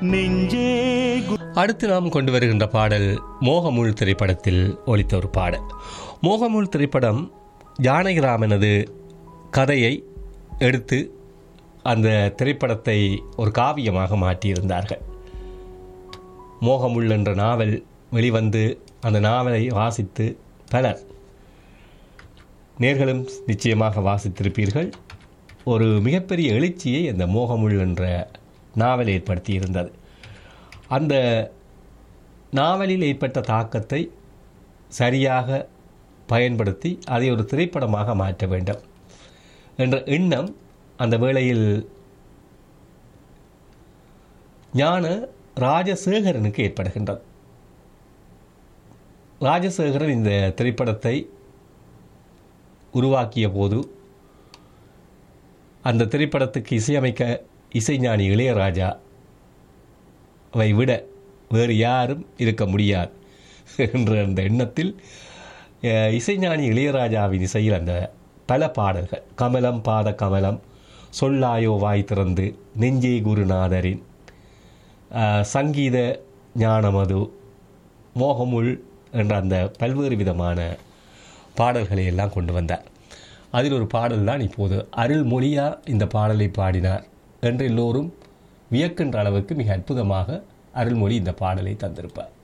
நெஞ்சே கு- அடுத்து நாம் கொண்டு வருகின்ற பாடல் மோகமுள் திரைப்படத்தில் ஒலித்த ஒரு பாடல் மோகமுள் திரைப்படம் ஜானகிராமனது கதையை எடுத்து அந்த திரைப்படத்தை ஒரு காவியமாக மாற்றியிருந்தார்கள் மோகமுள் என்ற நாவல் வெளிவந்து அந்த நாவலை வாசித்து பலர் நேர்களும் நிச்சயமாக வாசித்திருப்பீர்கள் ஒரு மிகப்பெரிய எழுச்சியை அந்த மோகமுள் என்ற நாவல் ஏற்படுத்தியிருந்தது அந்த நாவலில் ஏற்பட்ட தாக்கத்தை சரியாக பயன்படுத்தி அதை ஒரு திரைப்படமாக மாற்ற வேண்டும் என்ற எண்ணம் அந்த வேளையில் ஞான ராஜசேகரனுக்கு ஏற்படுகின்றது ராஜசேகரன் இந்த திரைப்படத்தை உருவாக்கிய போது அந்த திரைப்படத்துக்கு இசையமைக்க இசைஞானி இளையராஜா வை விட வேறு யாரும் இருக்க முடியாது என்ற அந்த எண்ணத்தில் அஹ், இசைஞானி இளையராஜாவின் இசையில் அந்த பல பாடல்கள் கமலம் பாத கமலம் சொல்லாயோ வாய் திறந்து நெஞ்சே குருநாதரின் அஹ், சங்கீத ஞானமது மோகமுள் என்ற அந்த பல்வேறு விதமான பாடல்களை எல்லாம் கொண்டு வந்தார் அதில் ஒரு பாடல் தான் இப்போது அருள்மொழியா இந்த பாடலை பாடினார் என்று எல்லோரும் வியக்கின்ற அளவுக்கு மிக அற்புதமாக அருள்மொழி இந்த பாடலை தந்திருப்பார்